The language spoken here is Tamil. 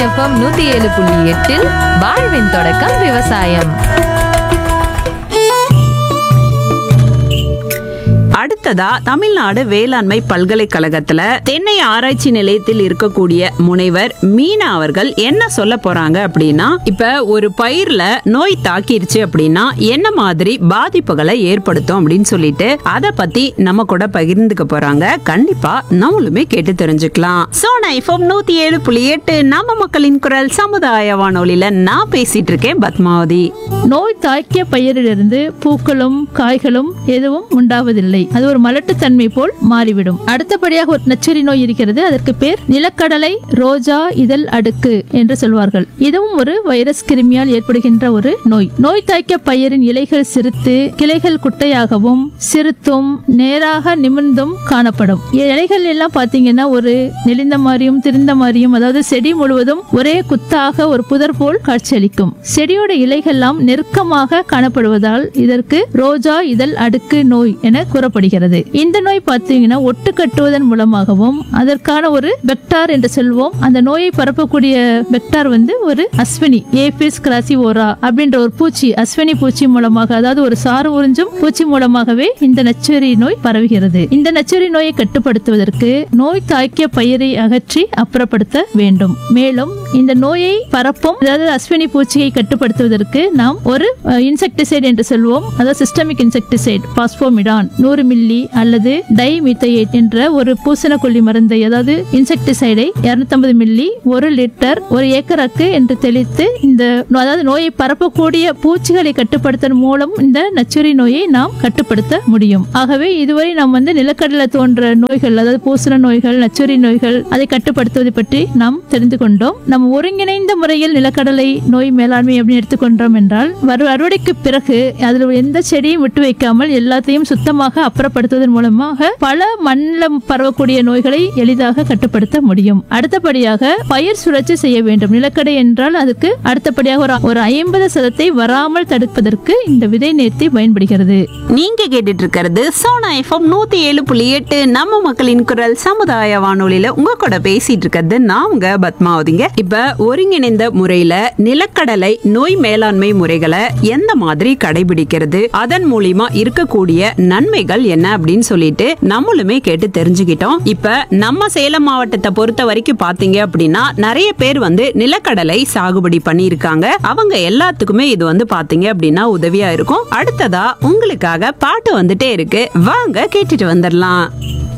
எஃப்எம் நூத்தி ஏழு புள்ளி எட்டில் வாழ்வின் தொடக்கம் விவசாயம் அடுத்ததா தமிழ்நாடு வேளாண்மை பல்கலைக்கழகத்துல தென்னை ஆராய்ச்சி நிலையத்தில் இருக்கக்கூடிய முனைவர் மீனா அவர்கள் என்ன சொல்ல போறாங்க அப்படின்னா இப்ப ஒரு பயிர்ல நோய் தாக்கிருச்சு அப்படின்னா என்ன மாதிரி பாதிப்புகளை ஏற்படுத்தும் அப்படின்னு சொல்லிட்டு அத பத்தி நம்ம கூட பகிர்ந்துக்க போறாங்க கண்டிப்பா நம்மளுமே கேட்டு தெரிஞ்சுக்கலாம் சோனா ஐஃபோம் நூத்தி ஏழு புள்ளி எட்டு நம்ம மக்களின் குரல் சமுதாய வானொலியில நான் பேசிட்டு இருக்கேன் பத்மாவதி நோய் தாக்கிய பயிரிலிருந்து பூக்களும் காய்களும் எதுவும் உண்டாவதில்லை அது ஒரு மலட்டுத்தன்மை போல் மாறிவிடும் அடுத்தபடியாக ஒரு நச்சுரி நோய் இருக்கிறது அதற்கு பேர் நிலக்கடலை ரோஜா இதழ் அடுக்கு என்று சொல்வார்கள் இதுவும் ஒரு வைரஸ் கிருமியால் ஏற்படுகின்ற ஒரு நோய் நோய் தாக்கிய பயிரின் இலைகள் சிறுத்து கிளைகள் குட்டையாகவும் சிறுத்தும் நேராக நிமிர்ந்தும் காணப்படும் இலைகள் எல்லாம் பாத்தீங்கன்னா ஒரு நெளிந்த மாதிரியும் திரிந்த மாதிரியும் அதாவது செடி முழுவதும் ஒரே குத்தாக ஒரு புதர் போல் காட்சியளிக்கும் செடியோட இலைகள்லாம் நெருக்கமாக காணப்படுவதால் இதற்கு ரோஜா இதழ் அடுக்கு நோய் என கூறப்படுகிறது இந்த நோய் பார்த்தீங்கன்னா ஒட்டு கட்டுவதன் மூலமாகவும் அதற்கான ஒரு வெக்டார் என்று சொல்வோம் அந்த நோயை பரப்பக்கூடிய வெக்டார் வந்து ஒரு அஸ்வினி ஏபிஸ் கிராசிவோரா அப்படின்ற ஒரு பூச்சி அஸ்வினி பூச்சி மூலமாக அதாவது ஒரு சாறு உறிஞ்சும் பூச்சி மூலமாகவே இந்த நச்சுரி நோய் பரவுகிறது இந்த நச்சுரி நோயை கட்டுப்படுத்துவதற்கு நோய் தாக்கிய பயிரை அகற்றி அப்புறப்படுத்த வேண்டும் மேலும் இந்த நோயை பரப்பும் அதாவது அஸ்வினி பூச்சியை கட்டுப்படுத்துவதற்கு நாம் ஒரு இன்செக்டிசைட் என்று சொல்வோம் அதாவது சிஸ்டமிக் இன்செக்டிசைட் பாஸ்போமிடான் நூறு மில்லி அல்லது டைமித்தையேட் என்ற ஒரு பூசணக்கொல்லி மருந்தை அதாவது இன்செக்டிசைடை 250 மில்லி ஒரு லிட்டர் ஒரு ஏக்கருக்கு என்று தெளித்து இந்த நோ- அதாவது நோயை பரப்பக்கூடிய பூச்சிகளை கட்டுப்படுத்துவதன் மூலம் இந்த நச்சுரி நோயை நாம் கட்டுப்படுத்த முடியும் ஆகவே இதுவரை நாம் வந்து நிலக்கடலை தோன்ற நோய்கள் அதாவது பூசண நோய்கள் நச்சுரி நோய்கள் அதை கட்டுப்படுத்துவது பற்றி நாம் தெரிந்து கொண்டோம் நம்ம ஒருங்கிணைந்த முறையில் நிலக்கடலை நோய் மேலாண்மை அப்படின்னு எடுத்துக்கொண்டோம் என்றால் வரு அறுவடைக்கு பிறகு அதில் எந்த செடியும் விட்டு வைக்காமல் எல்லாத்தையும் சுத்தமாக அப்புறப்படுத்துவதன் மூலமாக பல மண்ணில் பரவக்கூடிய நோய்களை எளிதாக கட்டுப்படுத்த முடியும் அடுத்தபடியாக பயிர் சுழற்சி செய்ய வேண்டும் நிலக்கடை என்றால் அதுக்கு அடுத்தபடியாக ஒரு ஒரு ஐம்பது சதத்தை வராமல் தடுப்பதற்கு இந்த விதை நேர்த்தி பயன்படுகிறது நீங்க கேட்டுட்டு இருக்கிறது சோனா எஃப்எம் நூத்தி ஏழு புள்ளி எட்டு நம்ம மக்களின் குரல் சமுதாய வானொலியில உங்க கூட பேசிட்டு இருக்கிறது நான் உங்க பத்மாவதிங்க இப்ப ஒருங்கிணைந்த முறையில நிலக்கடலை நோய் மேலாண்மை முறைகளை எந்த மாதிரி கடைபிடிக்கிறது அதன் மூலியமா இருக்கக்கூடிய நன்மைகள் என்ன அப்படின்னு சொல்லிட்டு நம்மளுமே கேட்டு தெரிஞ்சுக்கிட்டோம் இப்ப நம்ம சேலம் மாவட்டத்தை பொறுத்த வரைக்கும் பாத்தீங்க அப்படின்னா நிறைய பேர் வந்து நிலக்கடலை சாகுபடி பண்ணியிருக்காங்க அவங்க எல்லாத்துக்குமே இது வந்து பாத்தீங்க அப்படின்னா உதவியா இருக்கும் அடுத்ததா உங்களுக்காக பாட்டு வந்துட்டே இருக்கு வாங்க கேட்டுட்டு வந்துடலாம்